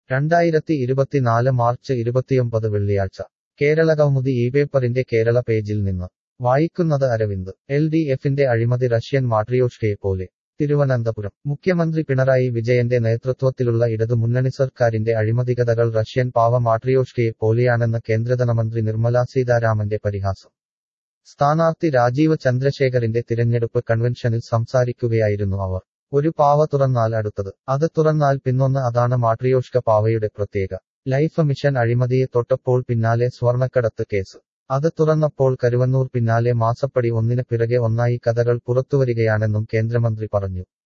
രണ്ടായിരത്തി ഇരുപത്തിനാല് മാർച്ച് ഇരുപത്തിയൊമ്പത് വെള്ളിയാഴ്ച കേരളകൗമുദി ഈ പേപ്പറിന്റെ കേരള പേജിൽ നിന്ന് വായിക്കുന്നത് അരവിന്ദ് എൽ ഡി എഫിന്റെ അഴിമതി റഷ്യൻ മാട്രിയോഷ്കയെ പോലെ തിരുവനന്തപുരം മുഖ്യമന്ത്രി പിണറായി വിജയന്റെ നേതൃത്വത്തിലുള്ള ഇടതു മുന്നണി സർക്കാരിന്റെ അഴിമതികഥകൾ റഷ്യൻ പാവ മാട്രിയോഷ്കയെ പോലെയാണെന്ന് കേന്ദ്രധനമന്ത്രി നിർമ്മലാ സീതാരാമന്റെ പരിഹാസം സ്ഥാനാർത്ഥി രാജീവ് ചന്ദ്രശേഖറിന്റെ തിരഞ്ഞെടുപ്പ് കൺവെൻഷനിൽ സംസാരിക്കുകയായിരുന്നു അവർ ഒരു പാവ തുറന്നാൽ അടുത്തത് അത് തുറന്നാൽ പിന്നൊന്ന് അതാണ് മാട്രിയോഷ്ക പാവയുടെ പ്രത്യേക ലൈഫ് മിഷൻ അഴിമതിയെ തൊട്ടപ്പോൾ പിന്നാലെ സ്വർണക്കടത്ത് കേസ് അത് തുറന്നപ്പോൾ കരുവന്നൂർ പിന്നാലെ മാസപ്പടി ഒന്നിന് പിറകെ ഒന്നായി കഥകൾ പുറത്തുവരികയാണെന്നും കേന്ദ്രമന്ത്രി പറഞ്ഞു